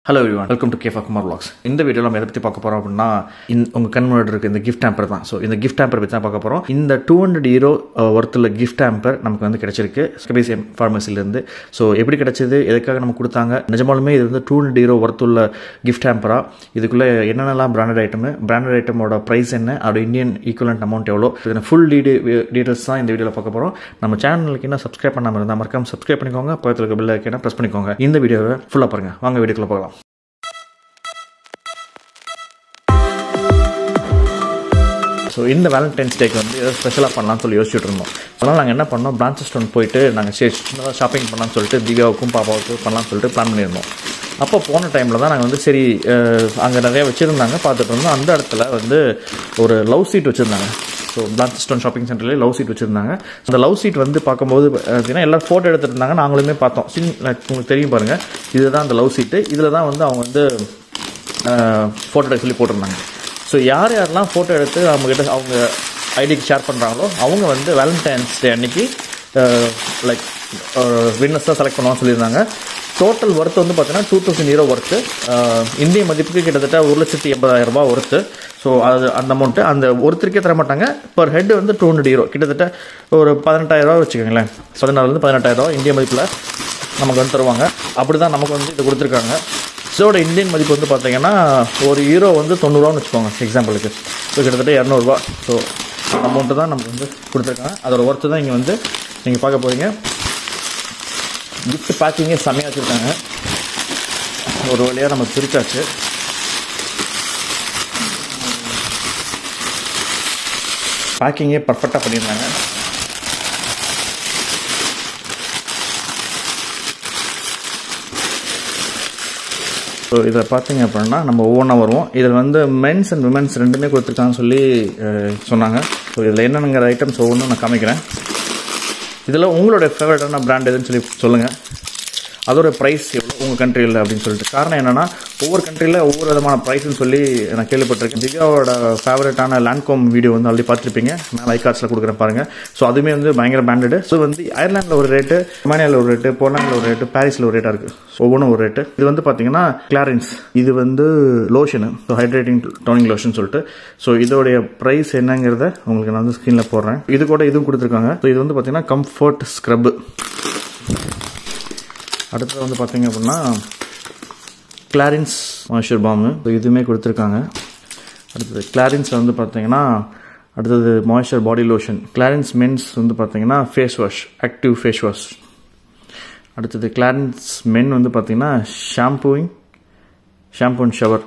hello everyone welcome to Kefa Kumar vlogs இந்த வீடியோவில் நம்ம எதை பற்றி பார்க்க போகிறோம் அப்படின்னா இந்த உங்கள் கண் முன்னாடி இருக்க இந்த கிஃப்ட் டேம்பர் தான் ஸோ இந்த கிஃப்ட் டேம்பர் பற்றி தான் பார்க்க போகிறோம் இந்த டூ ஹண்ட்ரட் ஹீரோ ஒர்த்தில் கிஃப்ட் டேம்பர் நமக்கு வந்து கிடைச்சிருக்கு ஸ்கபிசிஎம் ஃபார்மசிலேருந்து ஸோ எப்படி கிடைச்சது எதுக்காக நம்ம கொடுத்தாங்க நிஜமாலுமே இது வந்து டூ ஹண்ட்ரட் ஹீரோ ஒர்த்துள்ள கிஃப்ட் டேம்பராக இதுக்குள்ளே என்னென்னலாம் பிராண்டட் ஐட்டம் பிராண்டட் ஐட்டமோட ப்ரைஸ் என்ன அதோட இந்தியன் ஈக்குவலண்ட் அமௌண்ட் எவ்வளோ இதில் ஃபுல் டீடெ டீட்டெயில்ஸ் தான் இந்த வீடியோவில் பார்க்க போகிறோம் நம்ம சேனலுக்கு என்ன சப்ஸ்கிரைப் பண்ணாமல் இருந்தால் மறக்காம சப்ஸ்கிரைப் பண்ணிக்கோங்க பக்கத்தில் இருக்க பில் ஐக்கனை ப்ரெஸ் பண்ணிக்கோங்க இந்த வீடியோவை ஃபுல்லாக பாருங்கள் வாங்க வீடியோக்குள்ளே போகலாம் ஸோ இந்த வேலண்டைன்ஸ் டேக்கு வந்து ஏதோ ஸ்பெஷலாக பண்ணலாம்னு சொல்லி யோசிச்சுட்டு இருந்தோம் அதனால் நாங்கள் என்ன பண்ணோம் பிரான்ச்சஸ்டோன் போயிட்டு நாங்கள் சரி சின்னதாக ஷாப்பிங் பண்ணலாம்னு சொல்லிட்டு திவ்யாவுக்கும் பாப்பாவுக்கும் பண்ணலாம்னு சொல்லிட்டு பிளான் பண்ணியிருந்தோம் அப்போ போன டைமில் தான் நாங்கள் வந்து சரி அங்கே நிறையா வச்சுருந்தாங்க பார்த்துட்டு இருந்தோம் அந்த இடத்துல வந்து ஒரு லவ் சீட் வச்சுருந்தாங்க ஸோ பிளான்ச்சஸ்டோன் ஷாப்பிங் சென்டர்லேயே லவ் சீட் வச்சுருந்தாங்க அந்த லவ் சீட் வந்து பார்க்கும்போது பார்த்தீங்கன்னா எல்லோரும் ஃபோட்டோ எடுத்துட்டு இருந்தாங்க நாங்களுமே பார்த்தோம் சின் உங்களுக்கு தெரியும் பாருங்கள் இதுதான் அந்த லவ் சீட்டு இதில் தான் வந்து அவங்க வந்து ஃபோட்டோ எடுக்க சொல்லி போட்டிருந்தாங்க ஸோ யார் யாரெல்லாம் ஃபோட்டோ எடுத்து அவங்ககிட்ட அவங்க ஐடிக்கு ஷேர் பண்ணுறாங்களோ அவங்க வந்து வேலண்டைன்ஸ் டே அன்னைக்கு லைக் வின்னர்ஸ் தான் செலக்ட் பண்ணுவான்னு சொல்லியிருந்தாங்க டோட்டல் ஒர்த் வந்து பார்த்தீங்கன்னா டூ தௌசண்ட் ஹீரோ ஒர்த்து இந்திய மதிப்புக்கு கிட்டத்தட்ட ஒரு லட்சத்தி எண்பதாயிரம் ரூபாய் ஒர்த்து ஸோ அது அந்த அமௌண்ட்டு அந்த ஒருத்தருக்கே தர மாட்டாங்க பர் ஹெட் வந்து டூ ஹண்ட்ரட் ஹீரோ கிட்டத்தட்ட ஒரு பதினெட்டாயிரரூவா வச்சுக்கோங்களேன் பதினாறுலேருந்து பதினெட்டாயிரரூவா இந்திய மதிப்பில் நமக்கு வந்து தருவாங்க அப்படி தான் நமக்கு வந்து இது கொடுத்துருக்காங்க இதோட இந்தியன் மதிப்பு வந்து பார்த்தீங்கன்னா ஒரு ஹீரோ வந்து தொண்ணூறுவான்னு வச்சுக்கோங்க எக்ஸாம்பிளுக்கு ஸோ கிட்டத்தட்ட இரநூறுபா ஸோ அமௌண்ட்டு தான் நமக்கு வந்து கொடுத்துருக்காங்க அதோட ஒர்த்து தான் இங்கே வந்து நீங்கள் பார்க்க போகிறீங்க கிஃப்ட் பேக்கிங்கே செம்மையாக வச்சுருக்காங்க ஒரு வழியாக நம்ம பிரிச்சாச்சு பேக்கிங்கே பர்ஃபெக்டாக பண்ணியிருந்தாங்க ஸோ இதில் பார்த்தீங்க அப்படின்னா நம்ம ஒவ்வொன்றா வருவோம் இதில் வந்து மென்ஸ் அண்ட் விமென்ஸ் ரெண்டுமே கொடுத்துருக்காங்கன்னு சொல்லி சொன்னாங்க ஸோ இதில் என்னென்னங்கிற ஐட்டம்ஸ் ஒவ்வொன்றும் நான் காமிக்கிறேன் இதில் உங்களுடைய ஃபேவரட்டான பிராண்ட் எதுன்னு சொல்லி சொல்லுங்கள் அதோட ப்ரைஸ் எவ்வளோ உங்கள் கண்ட்ரியில் அப்படின்னு சொல்லிட்டு காரணம் என்னென்னா ஒவ்வொரு கண்ட்ரியில் ஒவ்வொரு விதமான ப்ரைஸ்னு சொல்லி நான் கேள்விப்பட்டிருக்கேன் திவ்யாவோட ஃபேவரட்டான லேண்ட்காம் வீடியோ வந்து ஆல்ரெடி பார்த்துருப்பீங்க மேலே ஐகார்ட்ஸில் கொடுக்குறேன் பாருங்கள் ஸோ அதுவுமே வந்து பயங்கர பிராண்டடு ஸோ வந்து அயர்லாண்டில் ஒரு ரேட்டு ரொமானியாவில் ஒரு ரேட்டு போலாண்டில் ஒரு ரேட்டு பாரிஸில் ஒரு ரேட்டாக இருக்குது ஸோ ஒவ்வொன்றும் ஒரு ரேட்டு இது வந்து பார்த்தீங்கன்னா கிளாரன்ஸ் இது வந்து lotion so hydrating toning lotion சொல்லிட்டு ஸோ இதோடைய ப்ரைஸ் என்னங்கிறத உங்களுக்கு நான் வந்து ஸ்க்ரீனில் போடுறேன் இது கூட இதுவும் கொடுத்துருக்காங்க ஸோ இது வந்து பார்த்தீங்கன்னா கம்ஃபர்ட் ஸ்க்ரப் அடுத்தது வந்து பார்த்தீங்க அப்படின்னா கிளாரின்ஸ் மாய்ஸ்சர் பாமு ஸோ இதுவுமே கொடுத்துருக்காங்க அடுத்தது கிளாரின்ஸில் வந்து பார்த்தீங்கன்னா அடுத்தது moisture body lotion Clarins men's வந்து பார்த்தீங்கன்னா face wash active face wash அடுத்தது கிளாரின்ஸ் மென் வந்து பார்த்தீங்கன்னா ஷாம்பூயிங் ஷாம்பூ அண்ட் ஷவர்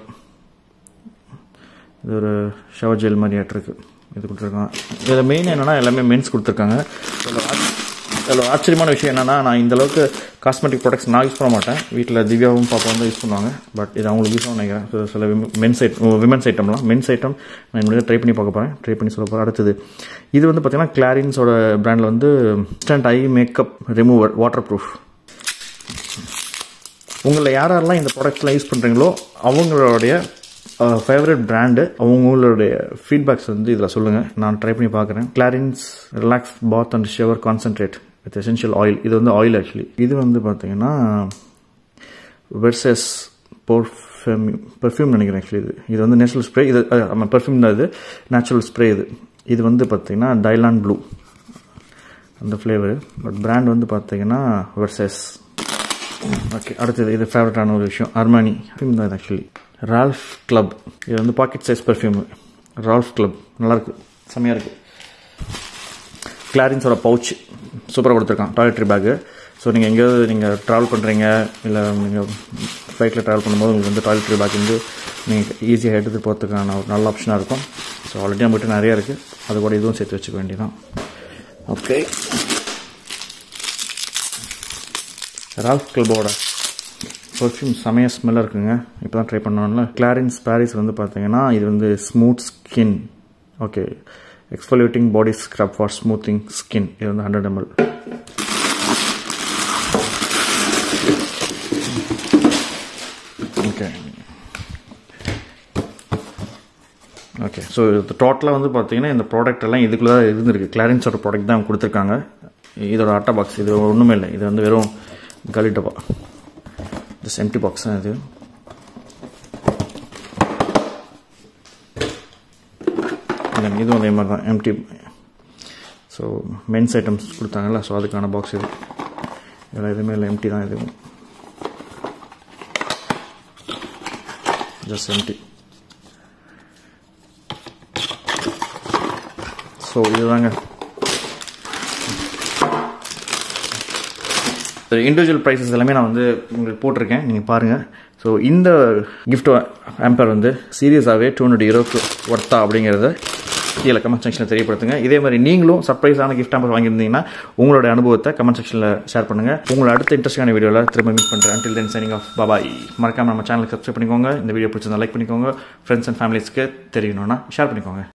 இது ஒரு ஷவர் ஜெல் மாதிரி இருக்குது இது கொடுத்துருக்காங்க இதில் மெயின் என்னென்னா எல்லாமே மென்ஸ் கொடுத்துருக்காங்க அதில் ஆச்சரியமான விஷயம் என்னென்னா நான் இந்த அளவுக்கு காஸ்மெட்டிக் ப்ராடக்ட்ஸ் நான் யூஸ் பண்ண மாட்டேன் வீட்டில் திவ்யாவும் பாப்பா வந்து யூஸ் பண்ணுவாங்க பட் இது அவங்களுக்கு யூஸ் பண்ண நினைக்கிறேன் ஸோ சில மென்ஸ் ஐட்டம் விமென்ஸ் ஐட்டம்லாம் மென்ஸ் ஐட்டம் நான் என்னுடைய ட்ரை பண்ணி பார்க்க போகிறேன் ட்ரை பண்ணி சொல்ல போகிறேன் அடுத்தது இது வந்து பார்த்தீங்கன்னா கிளாரின்ஸோட பிராண்டில் வந்து instant eye makeup remover waterproof உங்களில் யார் யாரெல்லாம் இந்த ப்ராடக்ட்ஸ்லாம் யூஸ் பண்ணுறீங்களோ அவங்களுடைய ஃபேவரட் பிராண்டு அவங்களுடைய ஃபீட்பேக்ஸ் வந்து இதில் சொல்லுங்கள் நான் ட்ரை பண்ணி பார்க்குறேன் Clarins relax bath and shower concentrate with essential oil இது வந்து ஆயில் ஆக்சுவலி இது வந்து பார்த்தீங்கன்னா வெர்சஸ் பர்ஃப்யூம் பர்ஃப்யூம் நினைக்கிறேன் ஆக்சுவலி இது இது வந்து நேச்சுரல் ஸ்ப்ரே இது ஆமாம் பர்ஃப்யூம் தான் இது நேச்சுரல் ஸ்ப்ரே இது இது வந்து பார்த்தீங்கன்னா டைலாண்ட் ப்ளூ அந்த ஃப்ளேவர் பட் பிராண்ட் வந்து பார்த்தீங்கன்னா வெர்சஸ் ஓகே அடுத்தது இது ஃபேவரட்டான ஒரு விஷயம் அர்மானி பர்ஃப்யூம் தான் இது ஆக்சுவலி ரால்ஃப் கிளப் இது வந்து pocket size perfume Ralph Club நல்லாயிருக்கு செம்மையாக இருக்குது கிளாரின்ஸோட பவுச் சூப்பராக கொடுத்துருக்கான் டாய்லெட்ரி பேக்கு ஸோ நீங்கள் எங்கேயாவது நீங்கள் ட்ராவல் பண்ணுறீங்க இல்லை நீங்கள் ஃப்ளைட்டில் ட்ராவல் பண்ணும்போது உங்களுக்கு வந்து டாய்லெட்ரி பேக் வந்து நீங்கள் ஈஸியாக எடுத்துகிட்டு போகிறதுக்கான ஒரு நல்ல ஆப்ஷனாக இருக்கும் ஸோ ஆல்ரெடி நம்மகிட்ட நிறையா இருக்குது அது கூட இதுவும் சேர்த்து வச்சுக்க வேண்டியதான் ஓகே ரால்ஃப் கிளப்போட பர்ஃப்யூம் செமைய ஸ்மெல்லாக இருக்குங்க இப்போ தான் ட்ரை பண்ணோம்ல கிளாரின்ஸ் பாரிஸ் வந்து பார்த்தீங்கன்னா இது வந்து smooth skin okay exfoliating body scrub for smoothing skin இது வந்து hundred ML okay okay so இது டோட்டலாக வந்து பார்த்தீங்கன்னா இந்த ப்ராடக்ட் எல்லாம் இதுக்குள்ளே தான் இருந்திருக்கு கிளாரின்ஸோட ப்ராடக்ட் தான் கொடுத்துருக்காங்க இதோட அட்டை பாக்ஸ் இது ஒன்றுமே இல்லை இது வந்து வெறும் காலி டப்பா ஜஸ்ட் எம்டி பாக்ஸ் தான் இது தென் இதுவும் அதே மாதிரி தான் எம்டி ஸோ மென்ஸ் ஐட்டம்ஸ் கொடுத்தாங்கல்ல ஸோ அதுக்கான பாக்ஸ் இது இதெல்லாம் எதுவுமே இல்லை எம்டி தான் எதுவும் ஜஸ்ட் எம்டி ஸோ இதுதாங்க இண்டிவிஜுவல் ப்ரைஸஸ் எல்லாமே நான் வந்து உங்களுக்கு போட்டிருக்கேன் நீங்கள் பாருங்கள் ஸோ இந்த கிஃப்ட் ஆம்பர் வந்து சீரியஸாகவே டூ ஹண்ட்ரட் யூரோக்கு ஒர்த்தா அப்படிங்கிறத கீழே கமெண்ட் செக்ஷனில் தெரியப்படுத்துங்க இதே மாதிரி நீங்களும் சர்ப்ரைஸான கிஃப்ட் ஆம்பர் வாங்கியிருந்தீங்கன்னா உங்களோட அனுபவத்தை கமெண்ட் செக்ஷனில் ஷேர் பண்ணுங்கள் உங்களோட அடுத்த இன்ட்ரெஸ்டான வீடியோவில் திரும்ப மீட் பண்ணுறேன் until then signing off bye bye மறக்காம நம்ம சேனலுக்கு சப்ஸ்கிரைப் பண்ணிக்கோங்க இந்த வீடியோ பிடிச்சிருந்தா லைக் பண்ணிக்கோங்க ஃப்ரெண்ட்ஸ் அண்ட் ஃபேமிலிஸ்க்கு தெரியணும்னா ஷேர் பண்ணிக்கோங்க